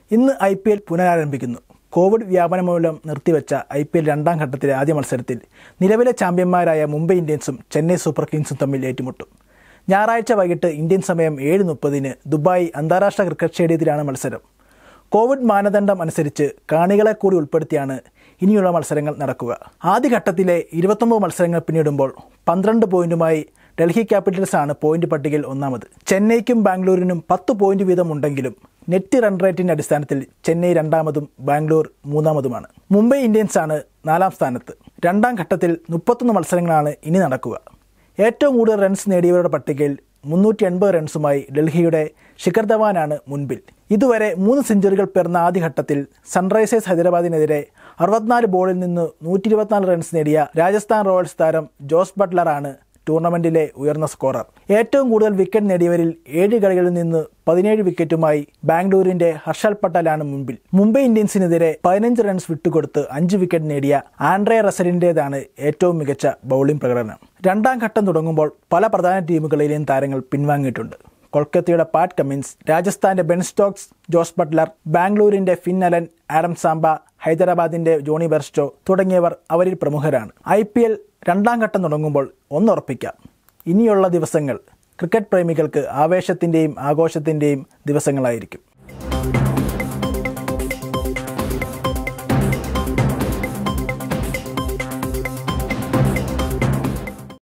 ഇന്ന് I P L പുനരാരംഭിക്കുന്നു Covid വ്യാപനം മൂലം നിർത്തിവെച്ച ഐ പി എൽ രണ്ടാം ഘട്ടത്തിലെ ആദ്യ മത്സരത്തിൽ നിലവിലെ ചാമ്പ്യന്മാരായ മുംബൈ ഇന്ത്യൻസും ചെന്നൈ സൂപ്പർ കിങ്സും തമ്മിൽ ഏറ്റുമുട്ടും ഞായറാഴ്ച വൈകിട്ട് ഇന്ത്യൻ സമയം ഏഴ് മുപ്പതിന് ദുബായ് അന്താരാഷ്ട്ര ക്രിക്കറ്റ് സ്റ്റേഡിയത്തിലാണ് മത്സരം കോവിഡ് മാനദണ്ഡം അനുസരിച്ച് കാണികളെ കൂടി ഉൾപ്പെടുത്തിയാണ് ഇനിയുള്ള മത്സരങ്ങൾ നടക്കുക ആദ്യഘട്ടത്തിലെ ഇരുപത്തൊമ്പത് മത്സരങ്ങൾ പിന്നിടുമ്പോൾ പന്ത്രണ്ട് പോയിന്റുമായി ഡൽഹി ക്യാപിറ്റൽസ് ആണ് പോയിന്റ് പട്ടികയിൽ ഒന്നാമത് ചെന്നൈക്കും ബാംഗ്ലൂരിനും പത്ത് പോയിന്റ് വീതം ഉണ്ടെങ്കിലും നെറ്റ് റൺ റേറ്റിന്റെ അടിസ്ഥാനത്തിൽ ചെന്നൈ രണ്ടാമതും ബാംഗ്ലൂർ മൂന്നാമതുമാണ് മുംബൈ ഇന്ത്യൻസ് ആണ് നാലാം സ്ഥാനത്ത് രണ്ടാം ഘട്ടത്തിൽ മുപ്പത്തൊന്ന് മത്സരങ്ങളാണ് ഇനി നടക്കുക ഏറ്റവും കൂടുതൽ റൺസ് നേടിയവരുടെ പട്ടികയിൽ മുന്നൂറ്റി എൺപത് റൺസുമായി ഡൽഹിയുടെ ശിഖർ ധവാനാണ് മുൻപിൽ ഇതുവരെ മൂന്ന് സെഞ്ചുറികൾ പിറന്ന ആദ്യഘട്ടത്തിൽ സൺറൈസേഴ്സ് ഹൈദരാബാദിനെതിരെ അറുപത്തിനാല് ബോളിൽ നിന്ന് നൂറ്റി ഇരുപത്തിനാല് റൺസ് നേടിയ രാജസ്ഥാൻ റോയൽസ് താരം ജോസ് ബട്ട്ലറാണ് ടൂർണമെന്റിലെ ഉയർന്ന സ്കോറർ ഏറ്റവും കൂടുതൽ വിക്കറ്റ് നേടിയവരിൽ ഏഴ് കളികളിൽ നിന്ന് പതിനേഴ് വിക്കറ്റുമായി ബാംഗ്ലൂരിന്റെ ഹർഷൽ പട്ടേലാണ് മുൻപിൽ മുംബൈ ഇന്ത്യൻസിനെതിരെ പതിനഞ്ച് റൺസ് വിട്ടുകൊടുത്ത് അഞ്ച് വിക്കറ്റ് നേടിയ ആൻഡ്രേ റസലിന്റേതാണ് ഏറ്റവും മികച്ച ബൌളിംഗ് പ്രകടനം രണ്ടാം ഘട്ടം തുടങ്ങുമ്പോൾ പല പ്രധാന ടീമുകളിലെയും താരങ്ങൾ പിൻവാങ്ങിയിട്ടുണ്ട് കൊൽക്കത്തയുടെ പാറ്റ് കമ്മിൻസ് രാജസ്ഥാന്റെ ബെൻ സ്റ്റോക്സ് ജോസ് ബട്ട്ലർ ബാംഗ്ലൂരിന്റെ ഫിൻ അലൻ ആഡം സാംബ ഹൈദരാബാദിന്റെ ജോണി ബെർസ്റ്റോ തുടങ്ങിയവർ അവരിൽ പ്രമുഖരാണ് ഐ പി എൽ രണ്ടാം ഘട്ടം തുടങ്ങുമ്പോൾ ഒന്നുറപ്പിക്കാം ഇനിയുള്ള ദിവസങ്ങൾ ക്രിക്കറ്റ് പ്രേമികൾക്ക് ആവേശത്തിന്റെയും ആഘോഷത്തിന്റെയും ദിവസങ്ങളായിരിക്കും